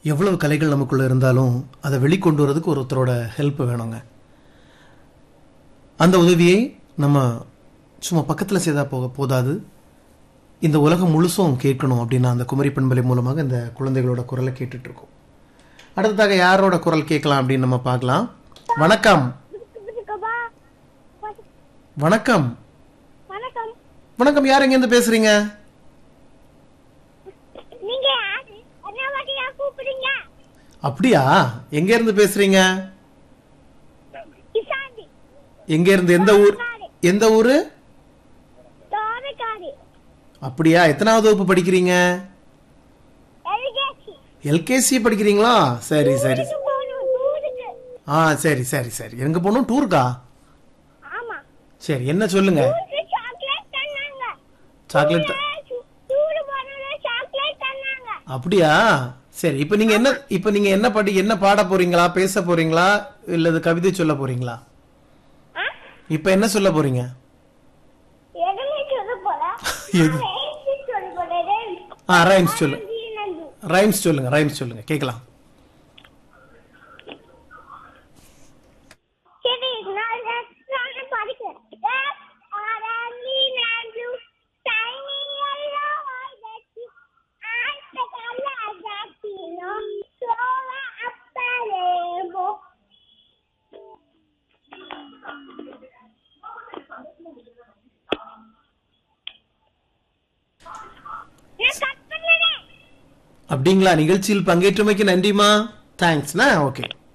எவ்வளவு கலைகள் நமக்குள்ள இருந்தாலும் அதை வெளிக்கொண்டு வரதுக்கு ஒருத்தரோட ஹெல்ப் வேணுங்க அந்த உதவியை நம்ம சும்மா பக்கத்தில் செய்தா போக போதாது இந்த உலகம் முழுசும் கேட்கணும் அப்படின்னா அந்த குமரி பண்பலை மூலமாக இந்த குழந்தைகளோட குரலை கேட்டுட்டு இருக்கோம் அடுத்ததாக யாரோட குரல் கேட்கலாம் அப்படின்னு நம்ம பார்க்கலாம் வணக்கம் வணக்கம் வணக்கம் வணக்கம் யார் எங்கேருந்து பேசுறீங்க நீங்க யாரு என்ன வாட்டியா கூப்பிடுங்க அப்படியா எங்க இருந்து பேசுறீங்க இசாந்தி எங்க இருந்து எந்த ஊர் எந்த ஊரு தோரக்காரி அப்படியா எத்தனாவது வகுப்பு படிக்கிறீங்க எல்கேசி எல்கேசி படிக்கிறீங்களா சரி சரி போகணும் ஊருக்கு ஆ சரி சரி சரி எங்க போகணும் டூருக்கா ஆமா சரி என்ன சொல்லுங்க ஊருக்கு சாக்லேட் தந்தாங்க சாக்லேட் த- டூரு போனதுல சாக்லேட் தந்தாங்க அப்படியா சரி இப்போ நீங்க என்ன இப்போ நீங்க என்ன படி என்ன பாட போறீங்களா பேச போறீங்களா இல்லது கவிதை சொல்ல போறீங்களா ஆ? இப்போ என்ன சொல்ல போறீங்க எதுவுமே சொல்ல போல எது? சொல்ல போறேன் ஆ ரைம்ஸ் சொல்லு ரைம்ஸ் சொல்லுங்க ரைம்ஸ் சொல்லுங்க கேட்கலாம் சரி நான் நான் படிக்கிறேன் ஆரம்பி நாடு tiny yellow eye that you and the color that you know so up a rainbow நான் கட் பண்ணறேன் அப்படிங்களா நிகழ்ச்சியில் பங்கேற்றமைக்கு நன்றிமா தேங்க்ஸ்ண்ணா ஓகே